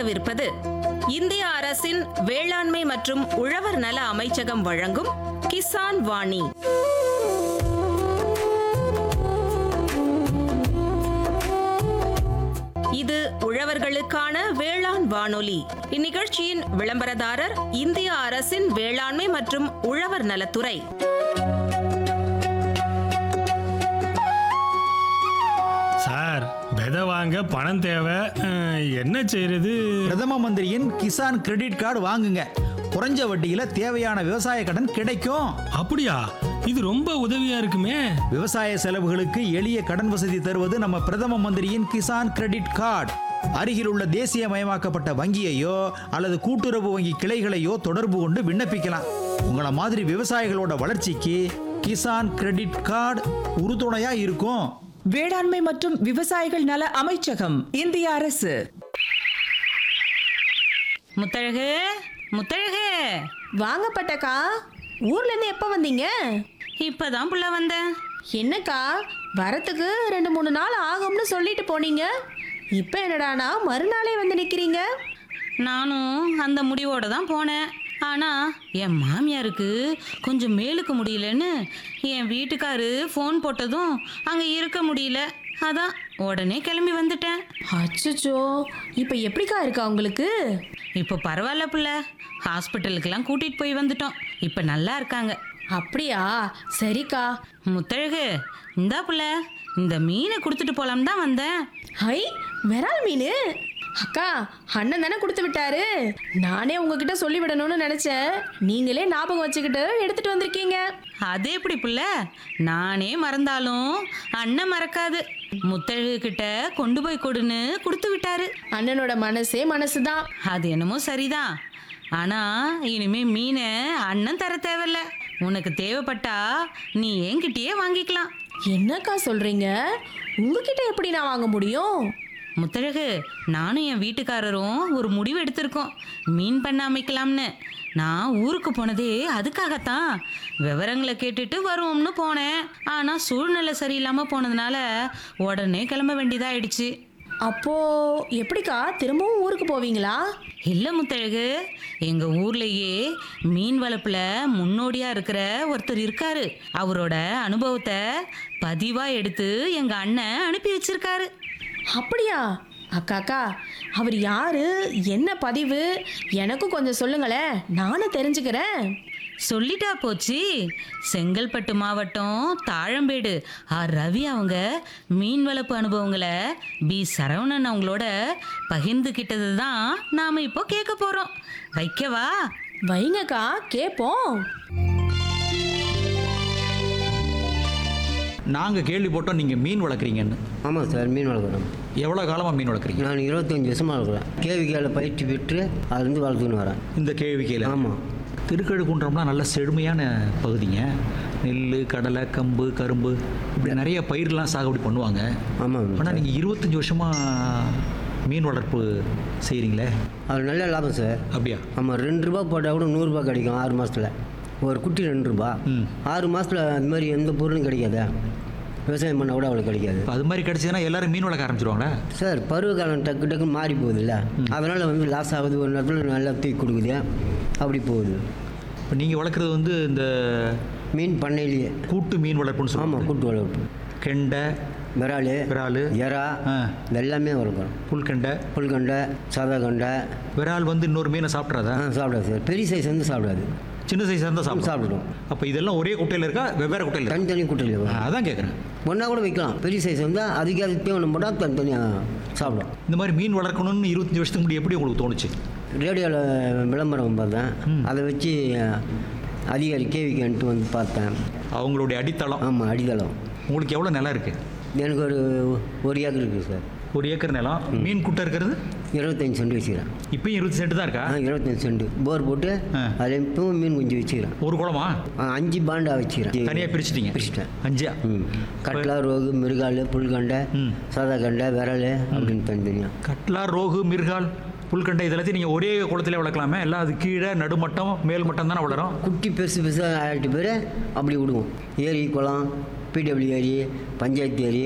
கேட்கவிருப்பது இந்திய அரசின் வேளாண்மை மற்றும் உழவர் நல அமைச்சகம் வழங்கும் கிசான் வாணி இது உழவர்களுக்கான வேளாண் வானொலி இந்நிகழ்ச்சியின் விளம்பரதாரர் இந்திய அரசின் வேளாண்மை மற்றும் உழவர் நலத்துறை சார் விதை வாங்க பணம் தேவை அஹ், என்ன செய்யறது பிரதம மந்திரியின் கிசான் கிரெடிட் கார்டு வாங்குங்க குறைஞ்ச வட்டியில தேவையான விவசாய கடன் கிடைக்கும் அப்படியா இது ரொம்ப உதவியா இருக்குமே விவசாய செலவுகளுக்கு எளிய கடன் வசதி தருவது நம்ம பிரதம மந்திரியின் கிசான் கிரெடிட் கார்டு அருகில் உள்ள தேசியமயமாக்கப்பட்ட வங்கியையோ அல்லது கூட்டுறவு வங்கி கிளைகளையோ தொடர்பு கொண்டு விண்ணப்பிக்கலாம் உங்களை மாதிரி விவசாயிகளோட வளர்ச்சிக்கு கிசான் கிரெடிட் கார்டு உறுதுணையா இருக்கும் வேளாண்மை மற்றும் விவசாயிகள் நல அமைச்சகம் இந்திய அரசு முத்தழகு முத்தழகு வாங்க பட்டக்கா ஊர்ல இருந்து எப்ப வந்தீங்க இப்பதான் புள்ள வந்தேன் என்னக்கா வரத்துக்கு ரெண்டு மூணு நாள் ஆகும்னு சொல்லிட்டு போனீங்க இப்போ என்னடானா மறுநாளே வந்து நிக்கிறீங்க நானும் அந்த முடிவோட தான் போனேன் ஆனா என் மாமியாருக்கு கொஞ்சம் மேலுக்கு முடியலன்னு என் வீட்டுக்காரு ஃபோன் போட்டதும் அங்க இருக்க முடியல அதான் உடனே கிளம்பி வந்துட்டேன் அச்சச்சோ இப்போ எப்படிக்கா இருக்கா உங்களுக்கு இப்போ பரவாயில்ல புள்ள ஹாஸ்பிட்டலுக்கெல்லாம் கூட்டிட்டு போய் வந்துட்டோம் இப்போ நல்லா இருக்காங்க அப்படியா சரிக்கா முத்தழகு இந்தா புள்ள இந்த மீனை கொடுத்துட்டு போலாம் தான் வந்தேன் ஹை விரால் மீன் அக்கா அண்ணன் தானே கொடுத்து விட்டாரு நானே உங்ககிட்ட சொல்லி விடணும்னு நினைச்சேன் நீங்களே ஞாபகம் வச்சுக்கிட்டு எடுத்துட்டு வந்திருக்கீங்க அது எப்படி புள்ள நானே மறந்தாலும் அண்ணன் மறக்காது முத்தழகு கிட்ட கொண்டு போய் கொடுன்னு கொடுத்து விட்டாரு அண்ணனோட மனசே மனசுதான் அது என்னமோ சரிதான் ஆனா இனிமே மீனை அண்ணன் தர தேவையில்ல உனக்கு தேவைப்பட்டா நீ என்கிட்டயே வாங்கிக்கலாம் என்னக்கா சொல்றீங்க உங்ககிட்ட எப்படி நான் வாங்க முடியும் முத்தழகு நானும் என் வீட்டுக்காரரும் ஒரு முடிவு எடுத்திருக்கோம் மீன் பண்ண அமைக்கலாம்னு நான் ஊருக்கு போனதே அதுக்காகத்தான் விவரங்களை கேட்டுட்டு வருவோம்னு போனேன் ஆனால் சூழ்நிலை சரியில்லாமல் போனதுனால உடனே கிளம்ப வேண்டியதாயிடுச்சு அப்போ எப்படிக்கா திரும்பவும் ஊருக்கு போவீங்களா இல்லை முத்தழகு எங்கள் ஊர்லேயே மீன் வளர்ப்பில் முன்னோடியாக இருக்கிற ஒருத்தர் இருக்காரு அவரோட அனுபவத்தை பதிவாக எடுத்து எங்கள் அண்ணன் அனுப்பி வச்சிருக்காரு அப்படியா அக்கா அக்கா அவர் யாரு என்ன பதிவு எனக்கும் கொஞ்சம் சொல்லுங்களேன் நானும் தெரிஞ்சுக்கிறேன் சொல்லிட்டா போச்சு செங்கல்பட்டு மாவட்டம் தாழம்பேடு ஆர் ரவி அவங்க மீன் வளர்ப்பு அனுபவங்களை பி சரவணன் அவங்களோட பகிர்ந்துக்கிட்டது தான் நாம் இப்போ கேட்க போகிறோம் வைக்கவா வைங்கக்கா கேட்போம் நாங்க கேள்விப்பட்டோம் நீங்க மீன் வளர்க்குறீங்கன்னு ஆமாம் சார் மீன் வளர்க்குறோம் எவ்வளவு காலமா மீன் வளர்க்குறீங்க நான் இருபத்தஞ்சி வருஷமாக வளர்க்குறேன் கேவிக்கையில் பயிற்சி பெற்று அதுலேருந்து வளர்த்துன்னு வரேன் இந்த கேள்விக்கையில் ஆமாம் திருக்கழுக்குன்றம்னா நல்ல செழுமையான பகுதிங்க நெல் கடலை கம்பு கரும்பு இப்படி நிறைய பயிர்லாம் சாகுபடி பண்ணுவாங்க ஆமாம் ஆனால் நீங்கள் இருபத்தஞ்சி வருஷமா மீன் வளர்ப்பு செய்கிறீங்களே அது நல்ல லாபம் சார் அப்படியா ஆமாம் ரெண்டு ரூபா போட்டால் கூட நூறுரூபா கிடைக்கும் ஆறு மாதத்தில் ஒரு குட்டி ரெண்டு ரூபா ம். ஆறு மாதத்தில் அந்த மாதிரி எந்த பொருளும் கிடைக்காதா விவசாயம் பண்ணால் கூட அவ்வளோ கிடைக்காது இப்போ அது மாதிரி கிடச்சதுன்னா எல்லாரும் மீன் வளர்க்க ஆரம்பிச்சிருவாங்களா சார் பருவகாலம் டக்கு டக்குன்னு மாறி போகுதுல்ல அதனால் வந்து லாஸ் ஆகுது ஒரு நேரத்தில் நல்லா தூக்கி கொடுக்குது அப்படி போகுது இப்போ நீங்கள் வளர்க்குறது வந்து இந்த மீன் பண்ணையிலேயே கூட்டு மீன் வளர்ப்புன்னு ஆமாம் சொல்லுவாங்க கூட்டு வளர்ப்பு கெண்டை விரால் விரால் எறா ஆ. இது எல்லாமே வளர்க்குறோம் புல்கெண்டை புல்கண்டை சாதா கண்டை விரால் வந்து இன்னொரு மீனை சாப்பிட்றதா ஆ சாப்பிடாது சார் பெரிய சைஸ் வந்து சாப்பிடாது சின்ன சைஸாக இருந்தால் சாப்பிடும் சாப்பிடும் அப்போ இதெல்லாம் ஒரே குட்டையில் இருக்கா வெவ்வேறு குட்டையில் இருக்கா? தனித்தனி குட்டையில் ஆ, அதான் கேட்குறேன் ஒன்றா கூட வைக்கலாம் பெரிய சைஸ் வந்து அதுக்கு அது தேவனம் போட்டால் தனித்தனியாக சாப்பிடும் இந்த மாதிரி மீன் வளர்க்கணும்னு இருபத்தஞ்சி வருஷத்துக்கு முன்னாடி எப்படி உங்களுக்கு தோணுச்சு ரேடியோவில் விளம்பரம் பார்த்தேன் அதை வச்சு அதிகாரி கேவிக்கன்ட்டு வந்து பார்த்தேன் அவங்களுடைய அடித்தளம் ஆமாம் அடித்தளம் உங்களுக்கு எவ்வளோ நிலம் இருக்குது எனக்கு ஒரு ஒரு ஏக்கர் இருக்குது சார் ஒரு ஏக்கர் நிலம் மீன் குட்டை இருக்கிறது இருபத்தஞ்சி சென்ட் வச்சுக்கிறேன் இப்பயும் இருபது சென்ட் தான் இருக்கா ஆ இருபத்தஞ்சி சென்ட் போர் போட்டு ஆ. அதில் இப்பவும் மீன் குஞ்சு வச்சுக்கிறேன் ஒரு குளமா ஆ, அஞ்சு பாண்டா வச்சுக்கிறேன் தனியாக பிரிச்சிட்டீங்க பிரிச்சிட்டேன் அஞ்சா ம் கட்லா ரோகு மிருகால் புல்கண்டை ம். சாதா கண்டை விரல் அப்படின்னு தனித்தனியாக கட்லா ரோகு மிர்கால் புல்கண்டை இதெல்லாத்தையும் நீங்கள் ஒரே குளத்திலே வளர்க்கலாமே எல்லாம் அது கீழே நடுமட்டம் மேல் மட்டம் தானே வளரும் குட்டி பெருசு பெருசாக ஆயிரத்து பேர் அப்படி விடுவோம் ஏரி குளம் பிடபிள்யூ ஏரி பஞ்சாயத்து ஏரி